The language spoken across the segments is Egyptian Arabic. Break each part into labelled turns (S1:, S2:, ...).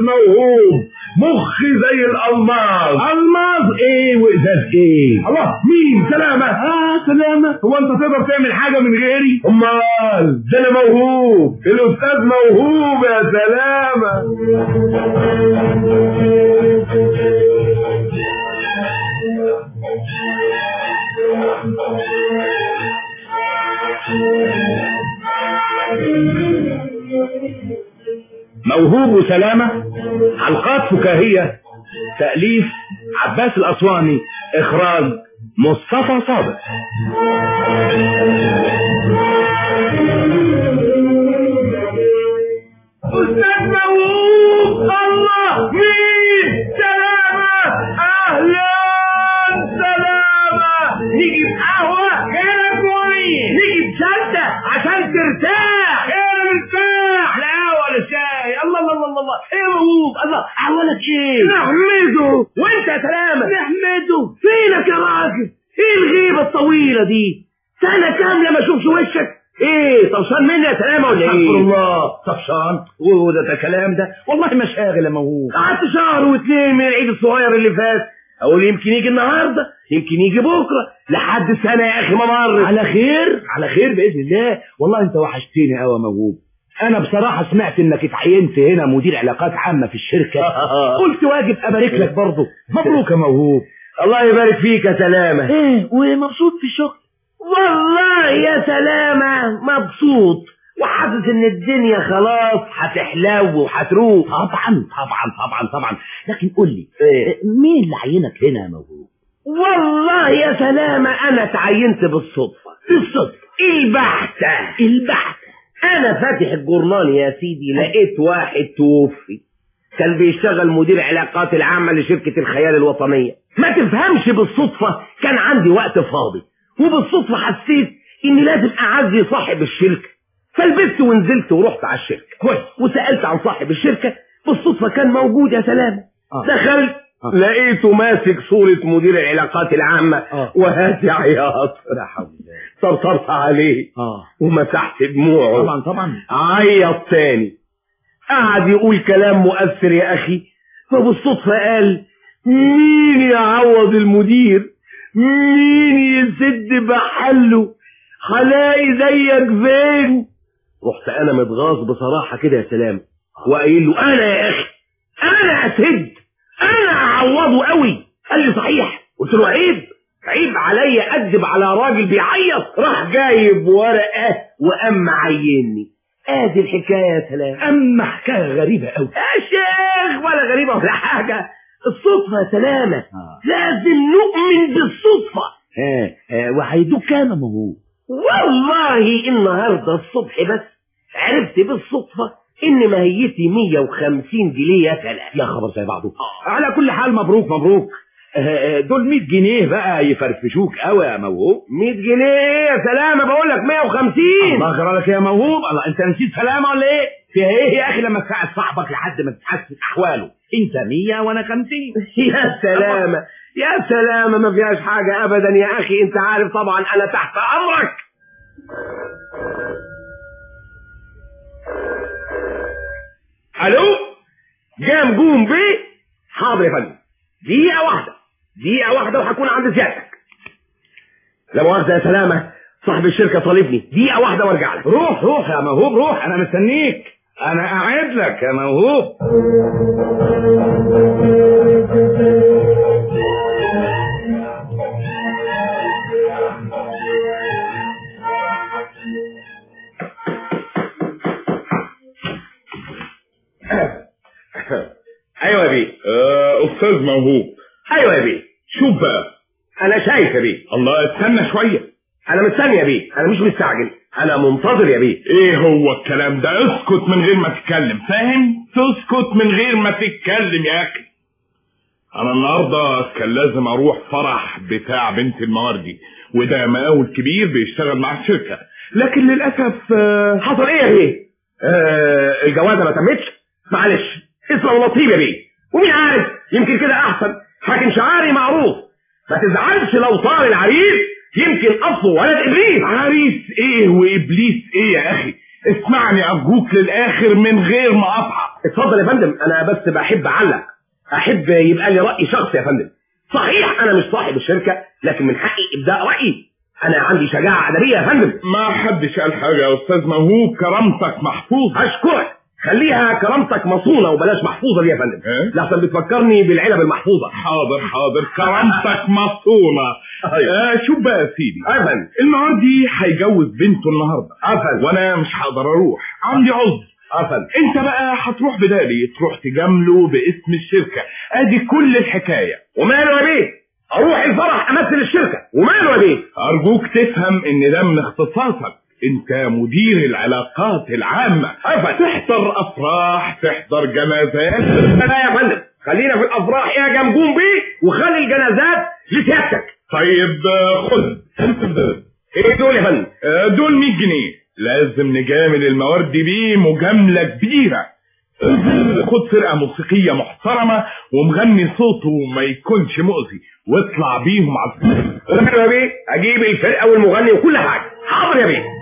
S1: موهوب مخي زي الالماس
S2: الماظ ايه وازاز ايه
S1: الله مين سلامة
S2: اه سلامة هو انت تقدر تعمل حاجة من غيري
S1: امال ده انا موهوب الاستاذ موهوب يا سلامة
S2: موهوب وسلامة حلقات فكاهية تأليف عباس الأسواني إخراج مصطفى صادق
S1: استاذ موهوب الله مين سلامة اهلا سلامة
S3: نيجي بقهوة كده كويس نيجي بشدة عشان ترتاح
S1: انا مرتاح
S3: لا ولا شاي الله الله الله الله ايه يا موهوب الله عملك ايه
S1: نحمده
S3: وانت يا سلامة نحمده فينك يا راجل ايه الغيبة الطويلة دي سنة كاملة ما اشوفش وشك ايه طفشان مني يا سلامة ولا
S2: استغفر
S3: ايه
S2: الله طفشان وده ده كلام ده والله مشاغل يا موهوب
S3: قعدت شهر واتنين من العيد الصغير اللي فات اقول يمكن يجي النهارده يمكن يجي بكره لحد سنه يا اخي ما مرت
S2: على خير على خير باذن الله والله انت وحشتني قوي يا موهوب انا بصراحه سمعت انك اتعينت هنا مدير علاقات عامه في الشركه قلت واجب ابارك لك برضه مبروك يا موهوب
S3: الله يبارك فيك يا سلامه
S2: ايه ومبسوط في الشغل
S3: والله يا سلامه مبسوط وحاسس ان الدنيا خلاص هتحلو وهتروح
S2: طبعا طبعا طبعا طبعا لكن قول لي
S3: إيه؟
S2: مين اللي عينك هنا يا موهوب
S3: والله يا سلامه انا اتعينت بالصدفه بالصدفه البحته البحته انا فاتح الجورنال يا سيدي لقيت واحد توفي كان بيشتغل مدير علاقات العامة لشركة الخيال الوطنية ما تفهمش بالصدفة كان عندي وقت فاضي وبالصدفة حسيت اني لازم اعزي صاحب الشركة فلبست ونزلت ورحت على الشركة كويس وسألت عن صاحب الشركة بالصدفة كان موجود يا سلام
S2: آه.
S3: دخلت
S2: آه.
S3: لقيته ماسك صورة مدير العلاقات العامة
S2: آه.
S3: وهاتي عياط
S2: لا حول الله
S3: طرطرت عليه
S2: اه
S3: ومسحت دموعه
S2: طبعا طبعا
S3: عيط تاني قعد يقول كلام مؤثر يا اخي فبالصدفة قال مين يعوض المدير مين يسد محله هلاقي زيك فين رحت انا متغاظ بصراحة كده يا سلام وقايل له انا يا اخي انا اسد انا اعوضه قوي قال لي صحيح قلت له عيب عيب عليا اكذب على راجل بيعيط راح جايب ورقه وقام معيني ادي الحكايه يا سلام
S2: اما حكايه غريبه قوي
S3: يا شيخ ولا غريبه ولا حاجه الصدفه يا سلامه
S2: آه.
S3: لازم نؤمن بالصدفه
S2: ها ها وهيدوك كام يا موهوب
S3: والله النهارده الصبح بس عرفت بالصدفه ان ماهيتي 150 جنيه يا سلام
S2: يا خبر زي بعضه على كل حال مبروك مبروك آه، آه، دول 100 جنيه بقى يفرفشوك قوي يا موهوب
S3: 100 جنيه يا سلامه بقول لك 150
S2: الله يجرى لك يا موهوب الله انت نسيت سلامه ولا ايه فيها ايه يا اخي لما تساعد صاحبك لحد ما تتحسن احواله انت 100 وانا 50
S3: يا سلامة يا سلامة ما فيهاش حاجة أبدا يا أخي أنت عارف طبعا أنا تحت أمرك ألو جام جوم بيه حاضر يا فندم دقيقة واحدة دقيقة واحدة وهكون عند سيادتك لا مؤاخذة يا سلامة صاحب الشركة طالبني دقيقة واحدة وارجع لك
S2: روح روح يا موهوب روح انا مستنيك انا قاعد لك يا موهوب
S3: أيوة يا بيه
S1: آه استاذ موهوب
S3: أيوة يا بيه
S1: شوف بقى
S3: أنا شايف يا بيه
S1: الله استنى شويه
S3: انا مستني يا بيه انا مش مستعجل انا منتظر يا بيه
S1: ايه هو الكلام ده اسكت من غير ما تتكلم فاهم تسكت من غير ما تتكلم يا اخي انا النهارده كان لازم اروح فرح بتاع بنت المواردي وده مقاول كبير بيشتغل مع الشركه لكن للاسف آه،
S3: حصل ايه يا بيه آه الجوازه ما تمتش معلش اسمه ونصيب يا بيه ومين عارف يمكن كده احسن حاكم شعاري معروف ما تزعلش لو طار العريس يمكن اصله ولد ابليس
S1: عريس ايه وابليس ايه يا اخي اسمعني ارجوك للاخر من غير ما اقطع
S3: اتفضل يا فندم انا بس بحب اعلق احب يبقى لي راي شخصي يا فندم صحيح انا مش صاحب الشركه لكن من حقي ابداء رايي انا عندي شجاعه ادبيه يا فندم
S1: ما حدش قال حاجه يا استاذ موهوب كرامتك محفوظه
S3: اشكرك خليها كرامتك مصونه وبلاش محفوظه دي يا فندم
S1: إيه؟
S3: لحسن بتفكرني بالعلب المحفوظه
S1: حاضر حاضر كرامتك مصونه
S3: أيوة.
S1: آه شوف بقى يا سيدي
S3: يا فندم
S1: المعدي هيجوز بنته النهارده
S3: يا فندم
S1: وانا مش هقدر اروح عندي عذر
S3: يا فندم
S1: انت بقى هتروح بدالي تروح تجامله باسم الشركه ادي كل الحكايه
S3: وماله يا بيه اروح الفرح امثل الشركه وماله يا بيه
S1: ارجوك تفهم ان ده من اختصاصك انت مدير العلاقات العامه تحضر افراح تحضر جنازات
S3: لا يا فندم خلينا في الافراح يا جمجوم بيه وخلي الجنازات لسيادتك
S1: طيب آه، خد
S3: ايه دول يا فندم
S1: آه، دول 100 جنيه لازم نجامل المواردي بيه مجامله كبيره خد فرقه موسيقيه محترمه ومغني صوته ما يكونش مؤذي واطلع بيهم على الصوت.
S3: وماله يا بيه اجيب الفرقه والمغني وكل حاجه حاضر يا بيه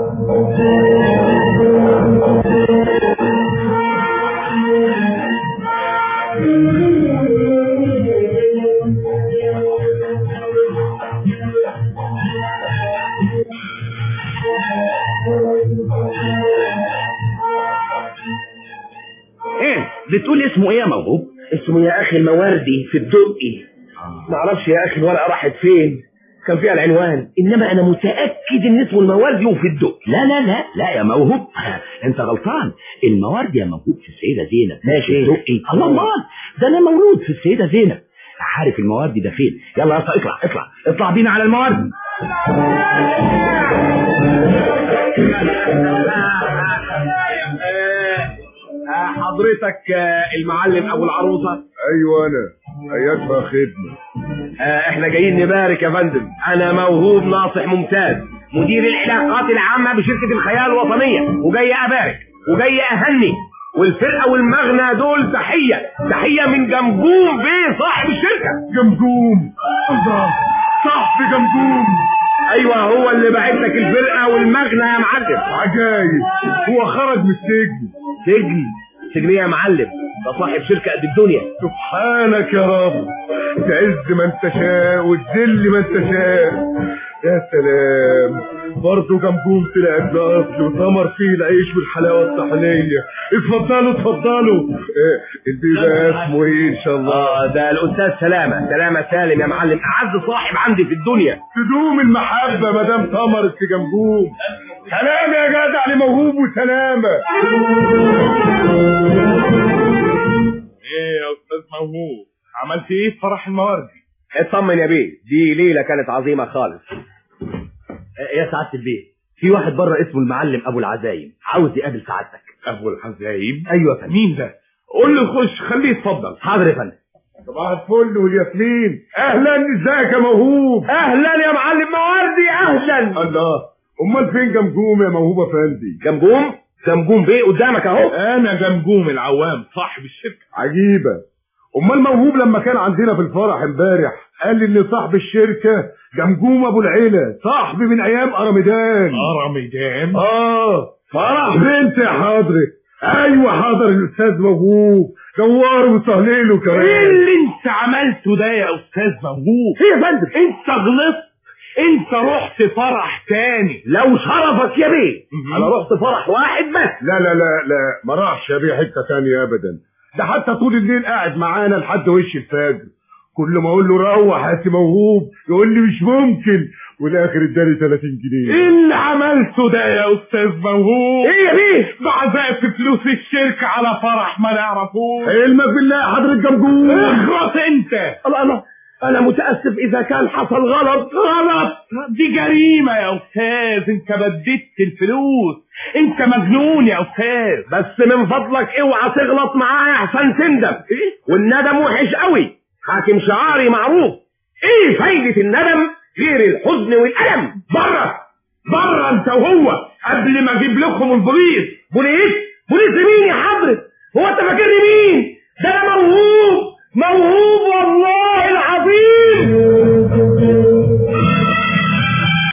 S2: ايه بتقول اسمه ايه يا موهوب
S3: اسمه يا اخي المواردي في الدقي معرفش يا اخي الورقه راحت فين كان فيها العنوان انما انا متاكد ان اسمه المواردي وفي الدقي
S2: لا لا لا لا يا موهوب انت غلطان الموارد يا موهوب في السيده زينب
S3: ماشي.
S2: الدقي الله امال ده انا مولود في السيده زينب عارف الموارد ده فين يلا يا اسطى اطلع اطلع اطلع بينا على الموارد
S3: حضرتك المعلم ابو العروسه
S1: ايوه انا ايتها خدمه
S3: آه، احنا جايين نبارك يا فندم انا موهوب ناصح ممتاز مدير العلاقات العامة بشركة الخيال الوطنية وجاي ابارك وجاي اهني والفرقة والمغنى دول تحية تحية من جمجوم بيه صاحب الشركة
S1: جمجوم الله صاحب جمجوم
S3: ايوه هو اللي باعت لك الفرقة والمغنى يا معلم
S1: عجايب هو خرج من السجن
S3: سجن سجن إيه يا معلم ده صاحب شركة قد الدنيا
S1: سبحانك يا رب تعز من تشاء وتذل من تشاء يا سلام برضه جنبهم طلع ابن اصل وثمر فيه العيش والحلاوه الطحينيه اتفضلوا اتفضلوا آه، البيبقى اسمه ايه ان شاء الله
S3: اه ده الاستاذ سلامة سلامة سالم يا معلم اعز صاحب عندي في الدنيا
S1: تدوم المحبه مدام ثمرت في جنبهم سلام يا جدع لموهوب وسلامه ايه يا استاذ موهوب عملت ايه في فرح المواردي
S3: اطمن يا بيه دي ليلة كانت عظيمة خالص
S2: يا سعاده البيت في واحد بره اسمه المعلم ابو العزايم عاوز يقابل سعادتك
S1: ابو الحزايب
S2: ايوه يا فندم
S1: مين ده قول له خش خليه يتفضل
S2: حاضر يا فندم
S1: صباح الفل والياسمين اهلا ازيك يا موهوب
S3: اهلا يا معلم مواردي اهلا
S1: الله امال فين جمجوم يا موهوب افندي
S3: جمجوم جمجوم بيه قدامك اهو
S1: انا جمجوم العوام صاحب الشركه
S4: عجيبة امال موهوب لما كان عندنا في الفرح امبارح قال لي ان صاحب الشركة جمجوم ابو العيلة صاحبي من ايام ارمدان
S1: رمضان
S4: اه فرح بنت يا حضرة ايوه حاضر الاستاذ موهوب دوار وسهليله
S1: ايه
S4: كمان
S1: اللي انت عملته ده يا استاذ موهوب
S3: ايه يا فندم
S1: انت غلطت انت رحت فرح تاني
S3: لو شرفك يا بيه انا رحت فرح واحد بس
S4: لا لا لا لا ما راحش يا بيه حتة تانية ابدا ده حتى طول الليل قاعد معانا لحد وش الفجر كل ما اقول له روح يا سي موهوب يقول لي مش ممكن والاخر اداني 30 جنيه
S1: ايه اللي عملته ده يا استاذ موهوب
S3: ايه يا بيه
S1: بعزقت فلوس الشركة على فرح ما نعرفوش
S4: علمك بالله يا حضرة جمجوم
S1: اخرس انت
S3: الله الله انا متاسف اذا كان حصل غلط
S1: غلط دي جريمة يا استاذ انت بددت الفلوس انت مجنون يا استاذ
S3: بس من فضلك اوعى تغلط معايا احسن تندم والندم وحش قوي حاكم شعاري معروف ايه فايدة الندم غير الحزن والألم
S1: بره بره انت وهو قبل ما اجيب لكم البوليس
S3: بوليس بوليس مين يا حضرة هو انت فاكرني مين ده انا موهوب موهوب